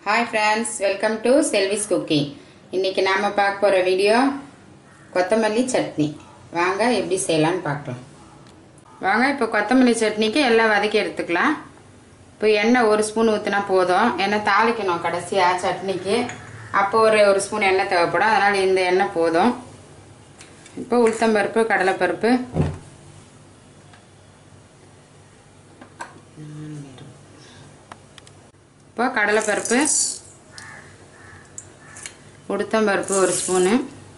hi friends welcome to Selvi's cooking இன்னைக்கு நாம பார்க்க போற வீடியோ கொத்தமல்லி சட்னி வாங்க எப்படி செய்யலாம்னு பார்க்கலாம் வாங்க இப்போ கொத்தமல்லி சட்னிக்கு எல்லாம் வதக்கி எடுத்துக்கலாம் இப்போ எண்ணெய் ஒரு ஸ்பூன் ஊற்றினா போதும் எண்ணெய் தாளிக்கணும் கடைசியாக சட்னிக்கு அப்போ ஒரு ஒரு ஸ்பூன் எண்ணெய் தேவைப்படும் அதனால் இந்த எண்ணெய் போதும் இப்போ உளுத்தம்பருப்பு கடலைப்பருப்பு இப்போ கடலைப்பருப்பு உளுத்தம்பருப்பு ஒரு ஸ்பூனு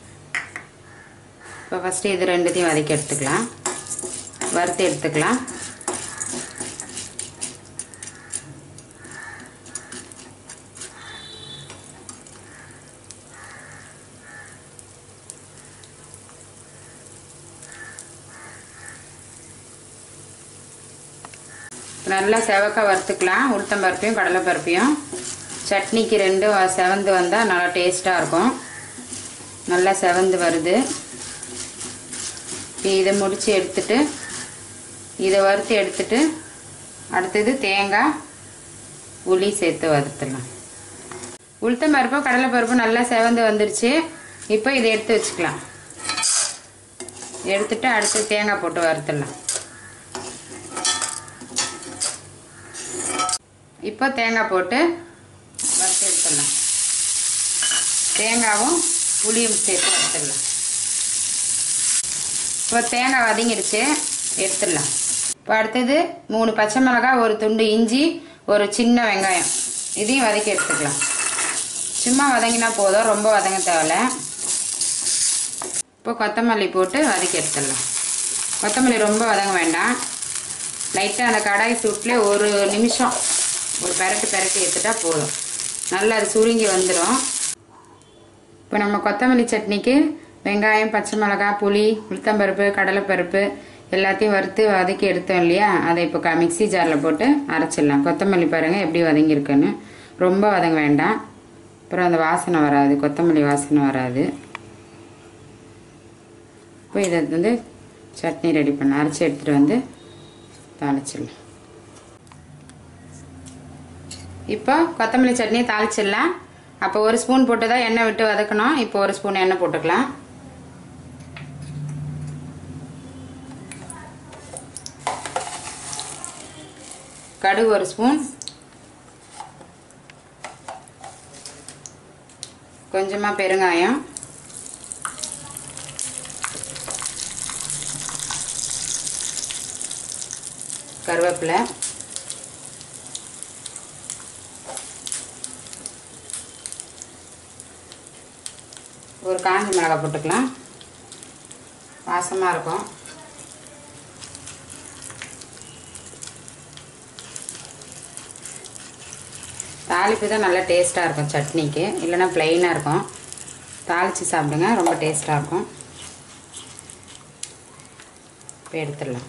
இப்போ ஃபஸ்ட்டு இது ரெண்டுத்தையும் வதக்கி எடுத்துக்கலாம் வறுத்து எடுத்துக்கலாம் நல்லா செவக்க வறுத்துக்கலாம் உளுத்தம்பருப்பையும் கடலைப்பருப்பையும் சட்னிக்கு ரெண்டும் வ- செவந்து வந்தால் நல்லா டேஸ்ட்டாக இருக்கும் நல்லா செவந்து வருது இப்போ இதை முடித்து எடுத்துட்டு இதை வறுத்து எடுத்துட்டு அடுத்தது தேங்காய் புளி சேர்த்து வறுத்துடலாம் உளுத்தம்பருப்பும் கடலைப்பருப்பும் நல்லா செவந்து வந்துருச்சு இப்போ இதை எடுத்து வச்சுக்கலாம் எடுத்துட்டு அடுத்து தேங்காய் போட்டு வறுத்துடலாம் இப்போ தேங்காய் போட்டு வறுத்து எடுத்துடலாம் தேங்காவும் புளியும் சேர்த்து வறுத்துடலாம் இப்போ தேங்காய் வதங்கிடுச்சு எடுத்துடலாம் இப்போ அடுத்தது மூணு பச்சை மிளகாய் ஒரு துண்டு இஞ்சி ஒரு சின்ன வெங்காயம் இதையும் வதக்கி எடுத்துக்கலாம் சும்மா வதங்கினா போதும் ரொம்ப வதங்க தேவையில்ல இப்போ கொத்தமல்லி போட்டு வதக்கி எடுத்துடலாம் கொத்தமல்லி ரொம்ப வதங்க வேண்டாம் லைட்டாக அந்த கடாய் சூட்டில் ஒரு நிமிஷம் ஒரு பெரட்டு பெரட்டி எடுத்துட்டா போதும் நல்லா அது சுருங்கி வந்துடும் இப்போ நம்ம கொத்தமல்லி சட்னிக்கு வெங்காயம் பச்சை மிளகாய் புளி உளுத்தம்பருப்பு கடலைப்பருப்பு எல்லாத்தையும் வறுத்து வதக்கி எடுத்தோம் இல்லையா அதை இப்போ க மிக்ஸி ஜாரில் போட்டு அரைச்சிடலாம் கொத்தமல்லி பாருங்கள் எப்படி வதங்கியிருக்குன்னு ரொம்ப வதங்க வேண்டாம் அப்புறம் அந்த வாசனை வராது கொத்தமல்லி வாசனை வராது இப்போ இதை வந்து சட்னி ரெடி பண்ண அரைச்சி எடுத்துகிட்டு வந்து தாளிச்சிடலாம் இப்போ கொத்தமல்லி சட்னி தாளிச்சிடலாம் அப்போ ஒரு ஸ்பூன் போட்டு தான் எண்ணெய் விட்டு வதக்கணும் இப்போ ஒரு ஸ்பூன் எண்ணெய் போட்டுக்கலாம் கடுகு ஒரு ஸ்பூன் கொஞ்சமாக பெருங்காயம் கருவேப்பிலை ஒரு காஞ்ச மிளகாய் போட்டுக்கலாம் வாசமாக இருக்கும் தாளிப்பு தான் நல்லா டேஸ்ட்டாக இருக்கும் சட்னிக்கு இல்லைன்னா ப்ளைனாக இருக்கும் தாளித்து சாப்பிடுங்க ரொம்ப டேஸ்ட்டாக இருக்கும் இப்போ எடுத்துடலாம்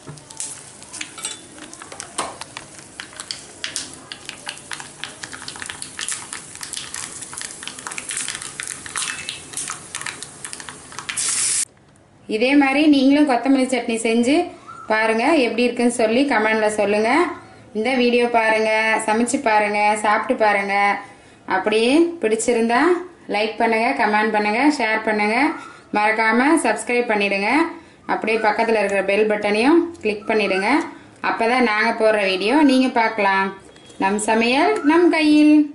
இதே மாதிரி நீங்களும் கொத்தமல்லி சட்னி செஞ்சு பாருங்க எப்படி இருக்குன்னு சொல்லி கமெண்ட்ல சொல்லுங்க இந்த வீடியோ பாருங்க சமைச்சு பாருங்க சாப்பிட்டு பாருங்க அப்படியே பிடிச்சிருந்தா லைக் பண்ணுங்க கமெண்ட் பண்ணுங்க ஷேர் பண்ணுங்க மறக்காம சப்ஸ்கிரைப் பண்ணிடுங்க அப்படியே பக்கத்தில் இருக்கிற பெல் பட்டனையும் கிளிக் பண்ணிடுங்க அப்பதான் நாங்கள் போடுற வீடியோ நீங்கள் பார்க்கலாம் நம் சமையல் நம் கையில்